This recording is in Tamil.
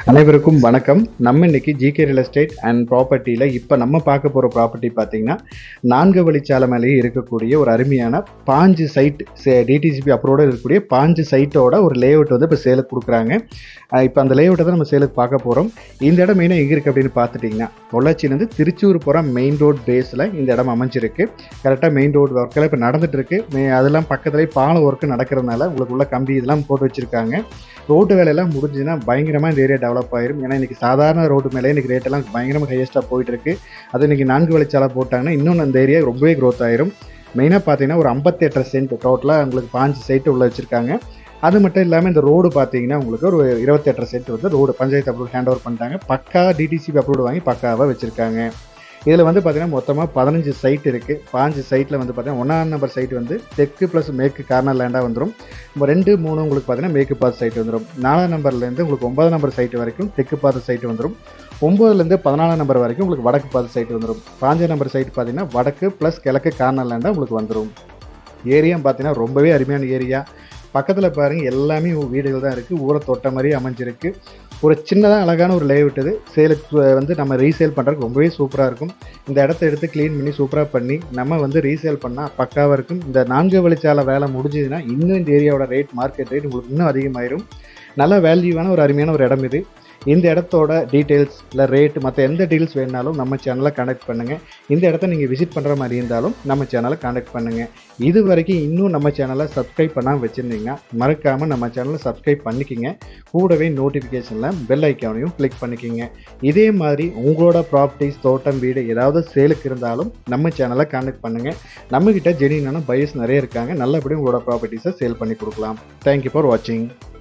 அனைவருக்கும் வணக்கம் நம்ம இன்னைக்கு ஜிகே ரியல் எஸ்டேட் அண்ட் ப்ராப்பர்ட்டியில் இப்போ நம்ம பார்க்க போகிற ப்ராப்பர்ட்டி பார்த்தீங்கன்னா நான்கு வழிச்சாலை மேலேயே இருக்கக்கூடிய ஒரு அருமையான பாஞ்சு சைட் டிடிசிபி அப்ரோட இருக்கக்கூடிய பாஞ்சு சைட்டோட ஒரு லேஅவுட் வந்து இப்போ சேலுக்கு கொடுக்குறாங்க இப்போ அந்த லேஅவுட்டை தான் நம்ம சேலுக்கு பார்க்க போகிறோம் இந்த இடம் மெயினாக எங்கே இருக்குது அப்படின்னு பார்த்துட்டிங்கன்னா பொள்ளாச்சியிலேருந்து திருச்சூர் போகிற மெயின் ரோட் பேஸில் இந்த இடம் அமைஞ்சிருக்கு கரெக்டாக மெயின் ரோடு ஒர்க்கெல்லாம் இப்போ நடந்துட்டு இருக்கு மே அதெல்லாம் பக்கத்துலேயே பாலம் ஒர்க்கு நடக்கிறதுனால உங்களுக்கு உள்ள கம்பி இதெல்லாம் போட்டு வச்சுருக்காங்க ரோட்டு வேலையெல்லாம் முடிஞ்சுன்னா பயங்கரமாக இந்த ஏரியா டெவலப் ஆயிரும் ஏன்னா இன்றைக்கி சாதாரண ரோட்டு மேலே இன்றைக்கி ரேட்டெல்லாம் பயங்கரமாக ஹையஸ்ட்டாக போயிட்டு இருக்கு அது இன்றைக்கி நான்கு வழிச்சாலை போட்டாங்கன்னா இன்னும் அந்த ஏரியா ரொம்பவே க்ரோத் ஆயிரும் மெயினாக பார்த்தீங்கன்னா ஒரு ஐம்பத்தெட்டரை சென்ட் டோட்டலாக உங்களுக்கு பாஞ்சு சைட்டு உள்ள வச்சுருக்காங்க அது மட்டும் இல்லாமல் இந்த ரோடு பார்த்தீங்கன்னா உங்களுக்கு ஒரு இருபத்தெட்டரை சென்ட் வந்து road panchayat approval hand over பண்ணிட்டாங்க பக்கா டிடிசிபி அப்ரூவல் வாங்கி பக்காவாக வச்சுருக்காங்க இதில் வந்து பார்த்தீங்கன்னா மொத்தமாக பதினஞ்சு சைட் இருக்குது பாஞ்சு சைட்டில் வந்து பார்த்தீங்கன்னா ஒன்றாம் நம்பர் சைட் வந்து தெற்கு ப்ளஸ் மேற்கு கார்னர் லேண்டாக வந்துடும் இப்போ ரெண்டு மூணு உங்களுக்கு பார்த்தீங்கன்னா மேற்கு பார்த்து சைட் வந்துடும் நாலாம் நம்பர்லேருந்து உங்களுக்கு ஒன்பதாம் நம்பர் சைட் வரைக்கும் தெற்கு பார்த்து சைட் வந்துடும் ஒம்பதுலேருந்து பதினாலாம் நம்பர் வரைக்கும் உங்களுக்கு வடக்கு பார்த்து சைட் வந்துடும் பாஞ்சு நம்பர் சைட் பார்த்தீங்கன்னா வடக்கு ப்ளஸ் கிழக்கு கார்னர் லேண்டாக உங்களுக்கு வந்துடும் ஏரியா பார்த்தீங்கன்னா ரொம்பவே அருமையான ஏரியா பக்கத்தில் பாருங்கள் எல்லாமே வீடுகள் தான் இருக்குது ஊரை தொட்ட மாதிரி அமைஞ்சிருக்கு ஒரு சின்னதாக அழகான ஒரு லேஅவுட் இது சேலுக்கு வந்து நம்ம ரீசேல் பண்ணுறதுக்கு ரொம்பவே சூப்பராக இருக்கும் இந்த இடத்த எடுத்து க்ளீன் பண்ணி சூப்பராக பண்ணி நம்ம வந்து ரீசேல் பண்ணால் பக்காவாக இருக்கும் இந்த நான்கு வழிச்சாலை வேலை முடிஞ்சதுன்னா இன்னும் இந்த ஏரியாவோட ரேட் மார்க்கெட் ரேட் உங்களுக்கு இன்னும் அதிகமாயிரும் நல்ல வேல்யூவான ஒரு அருமையான ஒரு இடம் இது இந்த இடத்தோட டீட்டெயில்ஸ் இல்லை ரேட் மற்ற எந்த டீட்டெயில்ஸ் வேணாலும் நம்ம சேனலை காண்டாக்ட் பண்ணுங்கள் இந்த இடத்த நீங்கள் விசிட் பண்ணுற மாதிரி இருந்தாலும் நம்ம சேனலை காண்டாக்ட் பண்ணுங்கள் இது வரைக்கும் இன்னும் நம்ம சேனலை சப்ஸ்கிரைப் பண்ணாமல் வச்சுருந்தீங்கன்னா மறக்காமல் நம்ம சேனலை சப்ஸ்கிரைப் பண்ணிக்கிங்க கூடவே நோட்டிஃபிகேஷனில் பெல் ஐக்கானையும் கிளிக் பண்ணிக்கிங்க இதே மாதிரி உங்களோட ப்ராப்பர்ட்டிஸ் தோட்டம் வீடு ஏதாவது சேலுக்கு இருந்தாலும் நம்ம சேனலை காண்டாக்ட் பண்ணுங்கள் நம்மக்கிட்ட ஜெனினான பையர்ஸ் நிறைய இருக்காங்க நல்லபடியும் உங்களோட ப்ராப்பர்ட்டிஸை சேல் பண்ணி கொடுக்கலாம் தேங்க்யூ ஃபார் வாட்சிங்